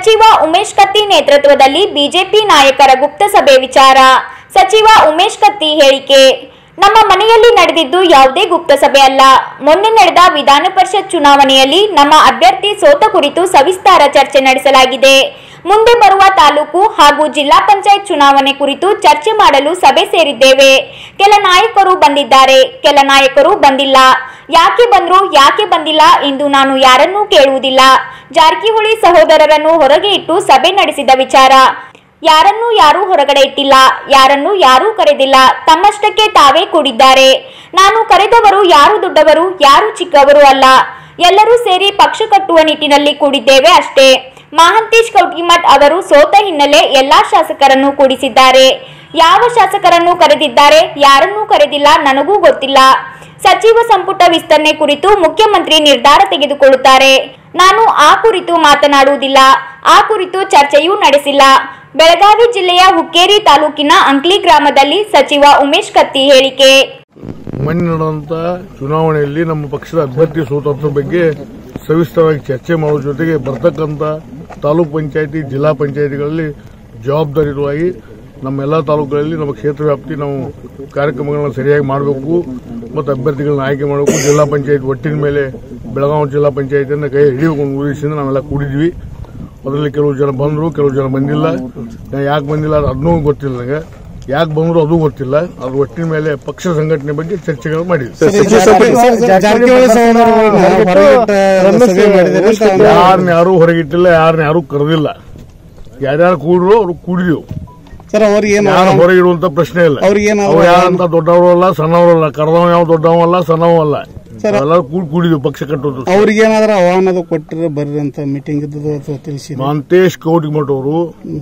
ಸಚಿವ ಉಮೇಶ್ ಕತ್ತಿ ನೇತೃತ್ವದಲ್ಲಿ ಬಿಜೆಪಿ ನಾಯಕರ ಗುಪ್ತ ಸಭೆ ವಿಚಾರ ಸಚಿವ ಉಮೇಶ್ ಕತ್ತಿ ಹೇಳಿಕೆ ನಮ್ಮ ಮನೆಯಲ್ಲಿ ನಡೆದಿದ್ದು ಯಾವುದೇ ಗುಪ್ತ ಸಭೆ ಅಲ್ಲ ಮೊನ್ನೆ ನಡೆದ ವಿಧಾನ ಪರಿಷತ್ ಚುನಾವಣೆಯಲ್ಲಿ ನಮ್ಮ ಅಭ್ಯರ್ಥಿ ಸೋತ ಕುರಿತು ಸವಿಸ್ತಾರ ಚರ್ಚೆ ನಡೆಸಲಾಗಿದೆ ಮುಂದೆ ಬರುವ ತಾಲೂಕು ಹಾಗೂ ಜಿಲ್ಲಾ ಪಂಚಾಯತ್ ಚುನಾವಣೆ ಕುರಿತು ಚರ್ಚೆ ಮಾಡಲು ಸಭೆ ಸೇರಿದ್ದೇವೆ ಕೆಲ ನಾಯಕರು ಬಂದಿದ್ದಾರೆ ಕೆಲ ನಾಯಕರು ಬಂದಿಲ್ಲ ಯಾಕೆ ಬಂದ್ರು ಯಾಕೆ ಬಂದಿಲ್ಲ ಎಂದು ನಾನು ಯಾರನ್ನೂ ಕೇಳುವುದಿಲ್ಲ ಜಾರಕಿಹೊಳಿ ಸಹೋದರರನ್ನು ಹೊರಗೆ ಇಟ್ಟು ಸಭೆ ನಡೆಸಿದ ವಿಚಾರ ಯಾರನ್ನೂ ಯಾರೂ ಹೊರಗಡೆ ಇಟ್ಟಿಲ್ಲ ಯಾರನ್ನೂ ಯಾರೂ ಕರೆದಿಲ್ಲ ತಮ್ಮಷ್ಟಕ್ಕೆ ತಾವೇ ಕೂಡಿದ್ದಾರೆ ನಾನು ಕರೆದವರು ಯಾರು ದೊಡ್ಡವರು ಯಾರು ಚಿಕ್ಕವರು ಅಲ್ಲ ಎಲ್ಲರೂ ಸೇರಿ ಪಕ್ಷ ಕಟ್ಟುವ ನಿಟ್ಟಿನಲ್ಲಿ ಕೂಡಿದ್ದೇವೆ ಅಷ್ಟೇ ಮಹಾಂತೇಶ್ ಕೌಟಿಮಠ್ ಅವರು ಸೋತ ಹಿನ್ನೆಲೆ ಎಲ್ಲಾ ಶಾಸಕರನ್ನು ಕೂಡಿಸಿದ್ದಾರೆ ಯಾವ ಶಾಸಕರನ್ನು ಕರೆದಿದ್ದಾರೆ ಯಾರನ್ನೂ ಕರೆದಿಲ್ಲ ನನಗೂ ಗೊತ್ತಿಲ್ಲ ಸಚಿವ ಸಂಪುಟ ವಿಸ್ತರಣೆ ಕುರಿತು ಮುಖ್ಯಮಂತ್ರಿ ನಿರ್ಧಾರ ತೆಗೆದುಕೊಳ್ಳುತ್ತಾರೆ ನಾನು ಆ ಕುರಿತು ಮಾತನಾಡುವುದಿಲ್ಲ ಆ ಕುರಿತು ಚರ್ಚೆಯೂ ನಡೆಸಿಲ್ಲ ಬೆಳಗಾವಿ ಜಿಲ್ಲೆಯ ಹುಕ್ಕೇರಿ ತಾಲೂಕಿನ ಅಂಕ್ಲಿ ಗ್ರಾಮದಲ್ಲಿ ಸಚಿವ ಉಮೇಶ್ ಕತ್ತಿ ಹೇಳಿಕೆ ಮೊನ್ನೆ ನಡೆದಂತ ಚುನಾವಣೆಯಲ್ಲಿ ನಮ್ಮ ಪಕ್ಷದ ಅಭ್ಯರ್ಥಿ ಸೋತಂತ್ರ ಬಗ್ಗೆ ಸವಿಸ್ತರವಾಗಿ ಚರ್ಚೆ ಮಾಡುವ ಜೊತೆಗೆ ಬರ್ತಕ್ಕಂಥ ತಾಲೂಕ್ ಪಂಚಾಯತಿ ಜಿಲ್ಲಾ ಪಂಚಾಯತಿಗಳಲ್ಲಿ ಜವಾಬ್ದಾರಿಯುತವಾಗಿ ನಮ್ಮ ಎಲ್ಲ ತಾಲೂಕುಗಳಲ್ಲಿ ನಮ್ಮ ಕ್ಷೇತ್ರ ವ್ಯಾಪ್ತಿ ನಾವು ಕಾರ್ಯಕ್ರಮಗಳನ್ನ ಸರಿಯಾಗಿ ಮಾಡಬೇಕು ಮತ್ತು ಅಭ್ಯರ್ಥಿಗಳನ್ನ ಆಯ್ಕೆ ಮಾಡಬೇಕು ಜಿಲ್ಲಾ ಪಂಚಾಯತ್ ಒಟ್ಟಿನ ಮೇಲೆ ಬೆಳಗಾವಿ ಜಿಲ್ಲಾ ಪಂಚಾಯತಿಯನ್ನು ಕೈ ಹಿಡಿಯಬೇಕು ಅನ್ನೋ ಉದ್ದೇಶದಿಂದ ನಾವೆಲ್ಲ ಕೂಡಿದ್ವಿ ಅದರಲ್ಲಿ ಕೆಲವು ಜನ ಬಂದರು ಕೆಲವು ಜನ ಬಂದಿಲ್ಲ ಯಾಕೆ ಬಂದಿಲ್ಲ ಅದನ್ನೂ ಗೊತ್ತಿಲ್ಲ ನನಗೆ ಯಾಕೆ ಬಂದ್ರು ಅದು ಗೊತ್ತಿಲ್ಲ ಅದ್ರ ಒಟ್ಟಿನ ಮೇಲೆ ಪಕ್ಷ ಸಂಘಟನೆ ಬಗ್ಗೆ ಚರ್ಚೆಗಳು ಮಾಡಿದ್ವಿ ಸಚಿವ ಸಂಪುಟ ಜಾರಕಿಹೊಳಿ ಸಹೋದರರನ್ನ ಹೊರಗಿಟ್ಟ ಸಭೆ ಮಾಡಿದ್ದೀರಿ ಅಂತ ಒಂದು- ಯಾರನ್ನ ಯಾರು ಹೊರಗಿಟ್ಟಿಲ್ಲ ಯಾರನ್ನ ಯಾರು ಕರೆದಿಲ್ಲ ಯಾರ್ಯಾರು ಕೂಡ್ರು ಅವ್ರು ಕೂಡಿದೆವು ಸರ್ ಅವ್ರಿಗೆ ಏನು ಯಾರು ಹೊರಗಿಡುವಂತ ಪ್ರಶ್ನೆ ಇಲ್ಲ ಅವ್ರಿಗೆ ಏನು ಅವ್ರು ಯಾರಂತ ದೊಡ್ಡವರು ಅಲ್ಲ ಸಣ್ಣವರು ಅಲ್ಲ ಕರೆದವ ಯಾವ ದೊಡ್ಡವ ಅಲ್ಲ ಸಣ್ಣವ ಅಲ್ಲ ಸರ್- ಎಲ್ಲರೂ ಕೂಡಿ ಕೂಡಿದೆವು ಪಕ್ಷ ಕಟ್ಟೋದು ಅವ್ರಿಗೆ ಏನಾದ್ರೂ ಆಹ್ವಾನದ ಕೊಟ್ಟರೆ ಬರ್ರಿ ಅಂತ ಮೀಟಿಂಗ್ ಇದ್ದದ್ದು ಅಥವಾ ತಿಳಿಸಿ ಮಹಾಂತೇಶ್ ಕೌಟಿಮಠ್ ಅವರು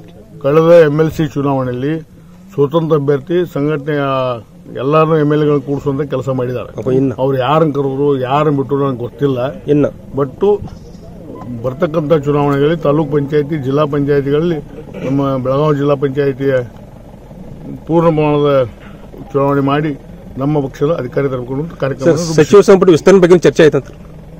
ಕಳೆದ ಎಂಎಲ್ಸಿ ಚುನಾವಣೆಯಲ್ಲಿ ಸ್ವತಂತ್ರ ಅಭ್ಯರ್ಥಿ ಸಂಘಟನೆಯ ಎಲ್ಲಾರು ಎಂ ಎಲ್ ಎಗಳನ್ನು ಕೂಡಿಸುವಂತ ಕೆಲಸ ಮಾಡಿದ್ದಾರೆ ಅಪ್ಪ ಇನ್ನ ಅವ್ರು ಯಾರನ್ನ ಕರೆದ್ರು ಯಾರನ್ನ ಬಿಟ್ಟರು ನನಗೆ ಗೊತ್ತಿಲ್ಲ ಇನ್ನ ಬಟ್ಟು ಬರ್ತಕ್ಕಂಥ ಚುನಾವಣೆಗಳಲ್ಲಿ ತಾಲೂಕ್ ಪಂಚಾಯತಿ ಜಿಲ್ಲಾ ಪಂಚಾಯತಿಗಳಲ್ಲಿ ನಮ್ಮ ಬೆಳಗಾವಿ ಜಿಲ್ಲಾ ಪಂಚಾಯತಿಯ ಪೂರ್ಣ ಪ್ರಮಾಣದ ಚುನಾವಣೆ ಮಾಡಿ ನಮ್ಮ ಪಕ್ಷದ ಅಧಿಕಾರಿ ತರಬೇಕು ಅಂತ ಸರ್ ಕಾರ್ಯಕ್ರಮ ಸಚಿವ ಸಂಪುಟ ವಿಸ್ತರಣೆ ಬಗ್ಗೆ ಚರ್ಚೆ ಆಯ್ತಂತ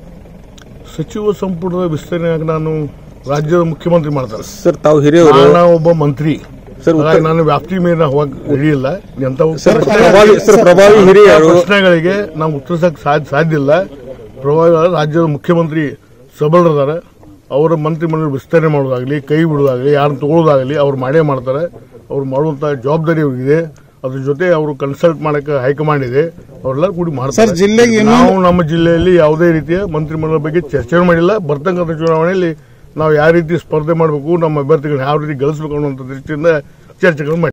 ಸಚಿವ ಸಂಪುಟದ ವಿಸ್ತರಣೆಯಾಗಿ ನಾನು ರಾಜ್ಯದ ಮುಖ್ಯಮಂತ್ರಿ ಮಾಡ್ತಾರೆ ಸರ್ ತಾವು ಹಿರಿಯವರು ನಾನು ಒಬ್ಬ ಮಂತ್ರಿ ಸರ್, ಉತ್ತರ- ಹಾಗಾಗಿ ನಾನು ವ್ಯಾಪ್ತಿ ಮೇಲೆ ಹೋಗಕ್ ಹಿಡಿಯಿಲ್ಲ ಎಂತ ಸರ್ ಪ್ರಭಾವಿ ಸರ್ ಪ್ರಭಾವಿ ಹಿರಿಯರು ಪ್ರಶ್ನೆಗಳಿಗೆ ನಾವು ಉತ್ತರಿಸಕ್ ಸಾಧ್ಯ ಸಾಧ್ಯ ಇಲ್ಲ ಪ್ರಭಾವಿ ರಾಜ್ಯದ ಮುಖ್ಯಮಂತ್ರಿ ಸಬಲರಿದ್ದಾರೆ ಅವರ ಮಂತ್ರಿಮಂಡಲ ವಿಸ್ತರಣೆ ಮಾಡೋದಾಗ್ಲಿ ಕೈ ಬಿಡೋದಾಗ್ಲಿ ಯಾರನ್ನ ತಗೊಳ್ಳೋದಾಗ್ಲಿ ಅವ್ರು ಮಾಡೇ ಮಾಡ್ತಾರೆ ಅವ್ರು ಮಾಡುವಂತ ಜವಾಬ್ದಾರಿ ಅವ್ರಿಗಿದೆ ಅದ್ರ ಜೊತೆ ಅವರು ಕನ್ಸಲ್ಟ್ ಮಾಡಕ್ಕೆ ಹೈಕಮಾಂಡ್ ಇದೆ ಅವರೆಲ್ಲ ಕೂಡಿ ಮಾಡ್ತಾರೆ ಸರ್, ಜಿಲ್ಲೆಗೆ ಇನ್ನೂ- ನಾವು ನಮ್ಮ ಜಿಲ್ಲೆಯಲ್ಲಿ ಯಾವುದೇ ರೀತಿಯ ಮಂತ್ರಿಮಂಡಲ ಬಗ್ಗೆ ಚರ್ಚೆ ಮಾಡಿಲ್ಲ ಬರ್ತಕ್ಕಂಥ ಚುನಾವಣೆಯಲ್ಲಿ ನಾವು ಯಾವ ರೀತಿ ಸ್ಪರ್ಧೆ ಮಾಡಬೇಕು ನಮ್ಮ ಅಭ್ಯರ್ಥಿಗಳನ್ನ ಯಾವ ರೀತಿ ಗಳಿಸಬೇಕು ಅನ್ನುವಂಥ ದೃಷ್ಟಿಯಿಂದ ಚರ್ಚೆಗಳು ಮಾಡಿ